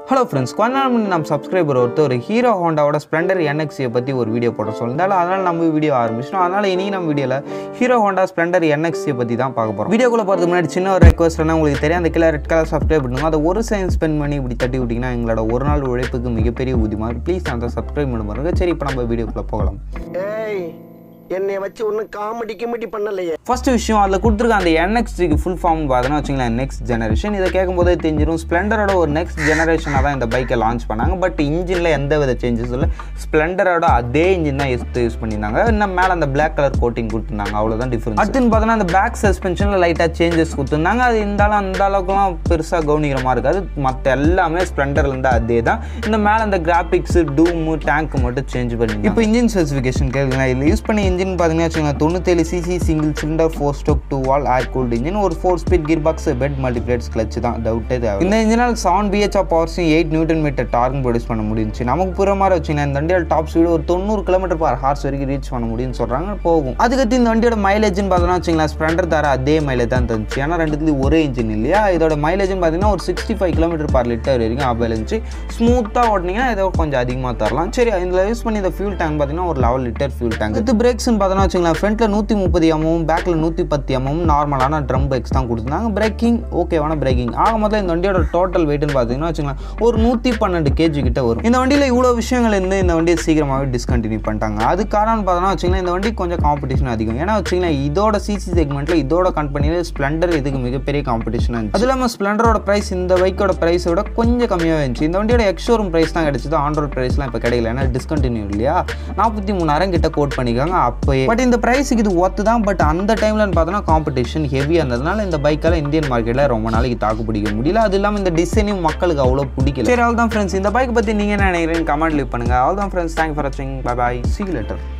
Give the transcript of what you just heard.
hello friends கொஞ்ச நாள் முன்னாடி நம்ம சப்ஸ்கிரைபர் ஒருத்தர் ஒரு ஹீரோ ஹோண்டாவோட ஸ்ப்ளெண்டர் என்எக்ஸியை பற்றி ஒரு வீடியோ போட சொல்லியிருந்தாலும் அதனால் நம்ம வீடியோ ஆரம்பிச்சிட்டோம் அதனால் இனி நம்ம வீடியோவில் ஹீரோ ஹோண்டா ஸ்ப்ளெண்டர் என்எக்ஸியை பற்றி தான் பார்க்க போகிறோம் வீடியோக்குள்ள போகிறதுக்கு முன்னாடி சின்ன ஒரு ரெக்வஸ்ட் உங்களுக்கு தெரியும் அந்த கீழே ரெட் கலர் சப்ஸ்கிரைப் பண்ணுங்க அதை ஒரு செகண்ட் ஸ்பெண்ட் பண்ணி இப்படி தட்டி விட்டிங்கன்னா எங்களோட ஒரு நாள் உழைப்புக்கு மிகப்பெரிய ஊதியமாக இருக்கும் ப்ளீஸ் அந்த சப்ஸ்கிரைப் பண்ண பாருங்க சரி இப்போ நம்ம வீடியோக்குள்ளே போகலாம் ஏய் என்னைய வச்சு ஒன்றும் காமெடி கிமெடி பண்ணலையே ஃபர்ஸ்ட் விஷயம் அதில் கொடுத்துருக்க அந்த என்எக்ஸ்டிக்கு ஃபுல் ஃபார்ம் பார்த்தோன்னா வச்சுங்களேன் நெக்ஸ்ட் ஜெனரேஷன் இதை கேட்கும்போதே தெரிஞ்சிடும் ஸ்ப்ளெண்டரோட ஒரு நெக்ஸ்ட் ஜெனரேஷனாக தான் இந்த பைக்கை லான்ச் பண்ணாங்க பட் இன்ஜினில் எந்த வித சேஞ்சஸ் இல்லை ஸ்ப்ளெண்டரோட அதே இன்ஜின் தான் யூஸ் யூஸ் பண்ணியிருந்தாங்க இன்னும் மேலே அந்த பிளாக் கலர் கோட்டிங் கொடுத்துருந்தாங்க அவ்வளோதான் டிஃப்ரெண்ட் அடுத்துன்னு பார்த்தோன்னா அந்த பேக் சஸ்பென்ஷனில் லைட்டாக சேஞ்சஸ் கொடுத்துருந்தாங்க அது இருந்தாலும் அந்த அளவுக்குலாம் பெருசாக கவனிக்கிற மாதிரி இருக்காது மற்ற எல்லாமே ஸ்ப்ளெண்டர்லேருந்து அதே தான் இந்த மேலே அந்த கிராஃபிக்ஸு டூமு டேங்க் மட்டும் சேஞ்ச் பண்ணி இப்போ இன்ஜின் ஸ்பெசிஃபிகேஷன் கேளுங்களேன் இதில் யூஸ் பண்ணி இன்ஜின் பார்த்தீங்கன்னா வச்சுக்கோங்க தொண்ணூத்தேழு CC single cylinder four stroke two valve air cooled engine ஒரு four speed gear box wet multiplates clutch தான் டவுட்டே தேவை இந்த இன்ஜினால் செவன் பிஹெச் ஆஃப் பவர்ஸும் eight newton metre torque produce பண்ண முடிஞ்சுச்சு நமக்கு புற மாதிரி வச்சுங்கன்னா இந்த வண்டியோட டாப் ஸ்பீடு ஒரு தொண்ணூறு கிலோமீட்டர் பர் ஹார்ஸ் வரைக்கும் ரீச் பண்ண முடியும்னு சொல்கிறாங்க போகும் அதுக்கடுத்து இந்த வண்டியோட மைலேஜ்னு பார்த்தோம்னா வச்சுங்களேன் ஸ்ப்ளெண்டர் தர அதே மைலேஜ் தான் தந்துச்சு ஏன்னா ரெண்டுத்துலேயும் ஒரே இன்ஜின் இல்லையா இதோட மைலேஜ்னு பார்த்தீங்கன்னா ஒரு sixty five kilometre per litre வரைக்கும் அவைல் இருந்துச்சு ஸ்மூத்தாக ஓட்டினீங்கன்னா ஏதோ கொஞ்சம் அதிகமாக தரலாம் சரி இதில் யூஸ் பண்ணி இந்த ஃபியூல் டேங்க் பார்த்தீங்கன்னா ஒரு லெவல் லிட்டர் ஃபியூல் டேங்க் இது பிரேக்ஸ்னு பார்த்தோன்னா வச்சுங்களேன் ஃப்ரண்ட்டில் நூற்றி முப்பது எம்எம் பேக்கில் நூற்றி பத்து எம்எம் நார்மலான ட்ரம் பிரேக்ஸ் தான் கொடுத்துருந்தாங்க பிரேக்கிங் ஓகேவான பிரேக்கிங் ஆக மொத்தம் இந்த வண்டியோட டோட்டல் வெயிட்னு பார்த்தீங்கன்னா வச்சுங்களேன் ஒரு நூற்றி பன்னெண்டு கேஜி கிட்ட வரும் இந்த வண்டியில் இவ்வளோ விஷயங்கள் இருந்து இந்த வண்டியை சீக்கிரமாகவே டிஸ்கண்டினியூ பண்ணிட்டாங்க அது காரணம் பார்த்தோன்னா வச்சுங்களேன் இந்த வண்டி கொஞ்சம் காம்படிஷன் அதிகம் ஏன்னா வச்சுங்களேன் இதோட சிசி செக்மெண்ட்டில் இதோட கம்பெனியில் ஸ்ப்ளெண்டர் இதுக்கு மிகப்பெரிய காம்படிஷன் இருந்துச்சு அது இல்லாமல் ஸ்ப்ளெண்டரோட ப்ரைஸ் இந்த பைக்கோட ப்ரைஸை விட கொஞ்சம் கம்மியாக இருந்துச்சு இந்த வண்டியோட எக்ஷோரூம் ப்ரைஸ் தான் கிடைச்சது ஆண்ட்ராய்ட் ப்ரைஸ்லாம் இப்போ கிடைக்கல ஏன்னா டிஸ்கண்டினியூ இல்லையா நாற்பத்தி மூணாயிரம் கிட்ட கோட் பண்ணிக்காங்க அப்போயே பட் இந்த ப்ரைஸுக்கு இது ஒர்த்து தான் பட் அந்த டைமில் பார்த்தோன்னா காம்படிஷன் ஹெவியாக இருந்ததுனால இந்த பைக்கால் இந்தியன் மார்க்கெட்டில் ரொம்ப நாளைக்கு தாக்கு பிடிக்க முடியல அது இல்லாமல் இந்த டிசைனையும் மக்களுக்கு அவ்வளோ பிடிக்கல சரி அவ்வளோ தான் ஃப்ரெண்ட்ஸ் இந்த பைக் பற்றி நீங்கள் என்ன நினைக்கிறீங்க கமெண்ட் லீவ் பண்ணுங்கள் அவ்வளோ தான் ஃப்ரெண்ட்ஸ் தேங்க் ஃபார் வாட்சிங் பை பாய் சி லெட்டர்